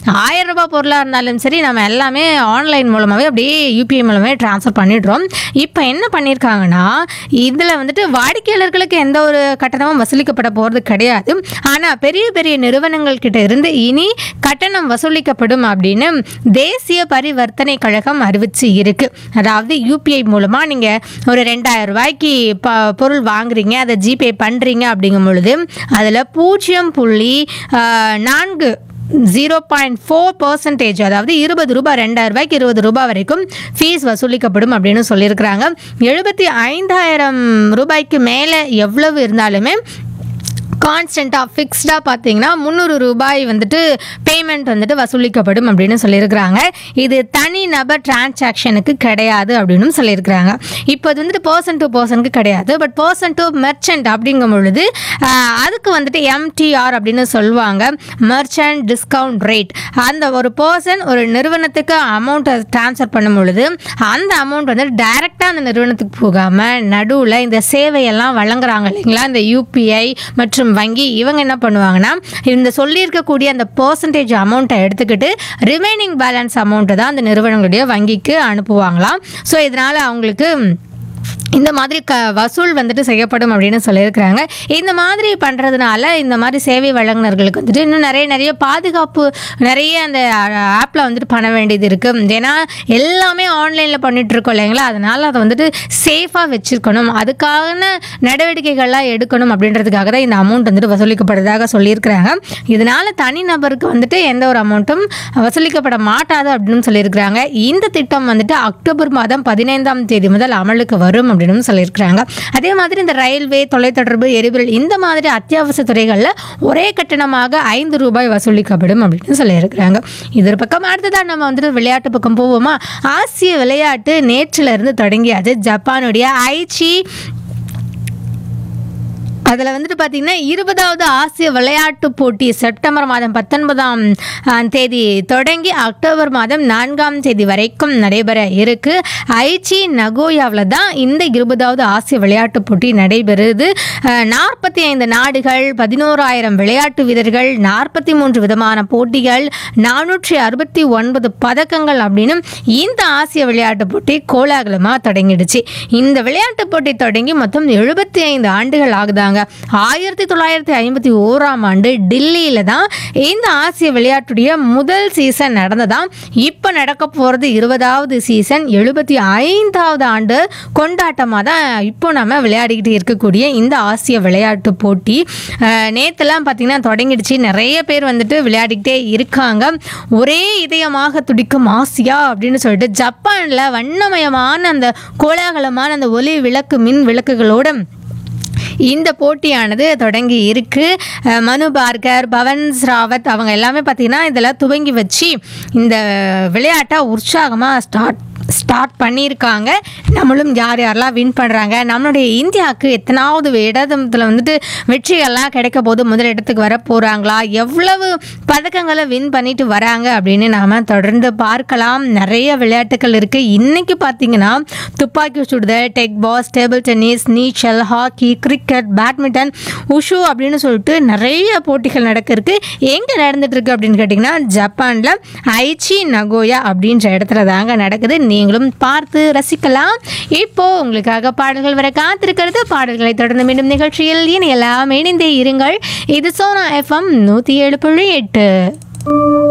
ஆயிரம் ரூபாய் பொருளாக இருந்தாலும் சரி நம்ம எல்லாமே ஆன்லைன் மூலமாகவே அப்படியே யூபிஐ மூலமே ட்ரான்ஸ்ஃபர் பண்ணிடுறோம் இப்போ என்ன பண்ணியிருக்காங்கன்னா இதில் வந்துட்டு வாடிக்கையாளர்களுக்கு எந்த ஒரு கட்டணமும் வசூலிக்கப்பட போகிறது கிடையாது ஆனால் பெரிய பெரிய நிறுவனங்கள் கிட்ட இருந்து இனி கட்டணம் வசூலிக்கப்படும் அப்படின்னு தேசிய பரிவர்த்தனை கழகம் அறிவிச்சு இருக்கு அதாவது யூபிஐ மூலமாக நீங்கள் ஒரு ரெண்டாயிரம் ரூபாய்க்கு ப பொருள் வாங்குறீங்க அதை ஜிபே பண்ணுறீங்க அப்படிங்கும் பொழுது அதில் பூஜ்ஜியம் புள்ளி ஆஹ், நான்கு ஜீரோ பாயிண்ட் ஃபோர் பர்சன்டேஜ் அதாவது இருபது ரூபாய் ரெண்டாயிரம் ரூபாய்க்கு இருபது ரூபாய் வரைக்கும் ஃபீஸ் வசூலிக்கப்படும் அப்படின்னு சொல்லியிருக்கிறாங்க எழுபத்தி ஐந்தாயிரம் ரூபாய்க்கு மேலே எவ்வளவு இருந்தாலுமே கான்ஸ்டண்ட்டாக ஃபிக்ஸ்டாக பார்த்தீங்கன்னா முந்நூறு ரூபாய் வந்துட்டு பேமெண்ட் வந்துட்டு வசூலிக்கப்படும் அப்படின்னு சொல்லியிருக்கிறாங்க இது தனி நபர் டிரான்சாக்ஷனுக்கு கிடையாது அப்படின்னு சொல்லியிருக்கிறாங்க இப்போ இது வந்துட்டு பர்சன் டு பர்சனுக்கு கிடையாது பட் பர்சன் டு மெர்ச்சன்ட் அப்படிங்கும் பொழுது ஆஹ், அதுக்கு வந்துட்டு எம்டிஆர் அப்படின்னு சொல்லுவாங்க மெர்ச்சன்ட் டிஸ்கவுண்ட் ரேட் அந்த ஒரு பர்சன் ஒரு நிறுவனத்துக்கு அமௌண்ட்டை ட்ரான்ஸ்ஃபர் பண்ணும் பொழுது அந்த அமௌண்ட் வந்து டைரெக்டாக அந்த நிறுவனத்துக்கு போகாமல் நடுவில் இந்த சேவையெல்லாம் வழங்குறாங்க இல்லைங்களா இந்த யூபிஐ மற்றும் வங்கி இவங்க என்ன பண்ணுவாங்கன்னா இந்த சொல்லியிருக்கக்கூடிய அந்த பர்சன்டேஜ் அமௌண்ட்டை எடுத்துக்கிட்டு ரிமைனிங் பேலன்ஸ் அமௌண்ட்டை தான் அந்த நிறுவனங்களுடைய வங்கிக்கு அனுப்புவாங்களாம் ஸோ இதனால் அவங்களுக்கு இந்த மாதிரி க வசூல் வந்துட்டு செய்யப்படும் அப்படின்னு சொல்லியிருக்கிறாங்க இந்த மாதிரி பண்ணுறதுனால இந்த மாதிரி சேவை வழங்குனர்களுக்கு வந்துட்டு இன்னும் நிறைய நிறைய பாதுகாப்பு நிறைய அந்த ஆப்பில் வந்துட்டு பண்ண வேண்டியது இருக்குது ஏன்னா எல்லாமே ஆன்லைனில் பண்ணிட்டு இருக்கோம் இல்லைங்களா அதனால் அதை வந்துட்டு சேஃபாக வச்சுருக்கணும் அதுக்கான நடவடிக்கைகள்லாம் எடுக்கணும் அப்படின்றதுக்காக தான் இந்த அமௌண்ட் வந்துட்டு வசூலிக்கப்படுறதாக சொல்லியிருக்கிறாங்க இதனால் தனிநபருக்கு வந்துட்டு எந்த ஒரு அமௌண்ட்டும் வசூலிக்கப்பட மாட்டாது அப்படின்னு சொல்லியிருக்கிறாங்க இந்த திட்டம் வந்துட்டு அக்டோபர் மாதம் பதினைந்தாம் தேதி முதல் அமலுக்கு வரும் அப்படின்னு சொல்லியிருக்கிறாங்க அதே மாதிரி இந்த ரயில்வே தொலைத்தொடர்பு எரிபொருள் இந்த மாதிரி அத்தியாவசிய துறைகளில் ஒரே கட்டணமாக ஐந்து ரூபாய் வசூலிக்கப்படும் அப்படின்னு சொல்லியிருக்கிறாங்க இது ஒரு பக்கம் அடுத்ததான் நம்ம வந்துட்டு விளையாட்டு பக்கம் போவோமா ஆசிய விளையாட்டு நேற்றில இருந்து தொடங்கியாச்சு ஜப்பானுடைய ஐச்சி அதில் வந்துட்டு பார்த்தீங்கன்னா இருபதாவது ஆசிய விளையாட்டுப் போட்டி செப்டம்பர் மாதம் பத்தொன்பதாம் ஆம், தேதி தொடங்கி அக்டோபர் மாதம் நான்காம் தேதி வரைக்கும் நடைபெற இருக்கு ஐச்சி நகோயாவில் தான் இந்த இருபதாவது ஆசிய விளையாட்டுப் போட்டி நடைபெறுது நாற்பத்தி ஐந்து நாடுகள் பதினோராயிரம் விளையாட்டு வீரர்கள் நாற்பத்தி மூன்று விதமான போட்டிகள் நானூற்றி அறுபத்தி ஒன்பது பதக்கங்கள் அப்படின்னு இந்த ஆசிய விளையாட்டுப் போட்டி கோலாகலமாக தொடங்கிடுச்சு இந்த விளையாட்டுப் போட்டி தொடங்கி மொத்தம் எழுபத்தி ஐந்து ஆண்டுகள் ஆகுதாங்க ஆயிரத்தி தொள்ளாயிரத்தி ஐம்பத்தி ஓராம் ஆண்டு டில்லியில தான் இந்த ஆசிய விளையாட்டுடைய முதல் சீசன் நடந்ததாம் இப்போ நடக்க போகிறது இருபதாவது சீசன் எழுபத்தி ஐந்தாவது ஆண்டு கொண்டாட்டமாக தான் இப்போ நம்ம விளையாடிக்கிட்டு இருக்கக்கூடிய இந்த ஆசிய விளையாட்டு போட்டி அஹ், நேத்துலாம் பார்த்தீங்கன்னா தொடங்கிடுச்சு நிறைய பேர் வந்துட்டு விளையாடிக்கிட்டே இருக்காங்க ஒரே இதயமாக துடிக்கும் ஆசியா அப்படின்னு சொல்லிட்டு ஜப்பானில் வண்ணமயமான அந்த கோலாகலமான அந்த ஒளி விளக்கு மின் விளக்குகளோட இந்த போட்டியானது தொடங்கி இருக்கு அஹ் மனு பார்கர் பவன் ராவத் அவங்க எல்லாமே பார்த்தீங்கன்னா இதில் துவங்கி வச்சு இந்த விளையாட்டை உற்சாகமாக ஸ்டார்ட் ஸ்டார்ட் பண்ணியிருக்காங்க நம்மளும் யார் யாரெல்லாம் வின் பண்ணுறாங்க நம்மளுடைய இந்தியாவுக்கு எத்தனாவது இடத்துல வந்துட்டு வெற்றிகள்லாம் கிடைக்க போது முதல் இடத்துக்கு வர போகிறாங்களா எவ்வளவு பதக்கங்களை வின் பண்ணிட்டு வராங்க அப்படின்னு நாம் தொடர்ந்து பார்க்கலாம் நிறைய விளையாட்டுகள் இருக்குது இன்றைக்கி பார்த்தீங்கன்னா துப்பாக்கி சுடுதல் டெக் பாஸ் டேபிள் டென்னிஸ் நீச்சல் ஹாக்கி கிரிக்கெட் பேட்மிண்டன் உஷு அப்படின்னு சொல்லிட்டு நிறைய போட்டிகள் நடக்க இருக்கு எங்கே நடந்துட்டு இருக்கு அப்படின்னு கேட்டிங்கன்னா ஜப்பானில் ஐச்சி நகோயா அப்படின்ற இடத்துல தாங்க நடக்குது நீங்களும் பார்த்து ரசிக்கலாம் இப்போ உங்களுக்காக பாடல்கள் வர காத்திருக்கிறது பாடல்களை தொடர்ந்து மீண்டும் நிகழ்ச்சியில் இனி எல்லாம் இணைந்தே இருங்கள் இது சோனா எஃப்எம் நூற்றி ஏழு புள்ளி எட்டு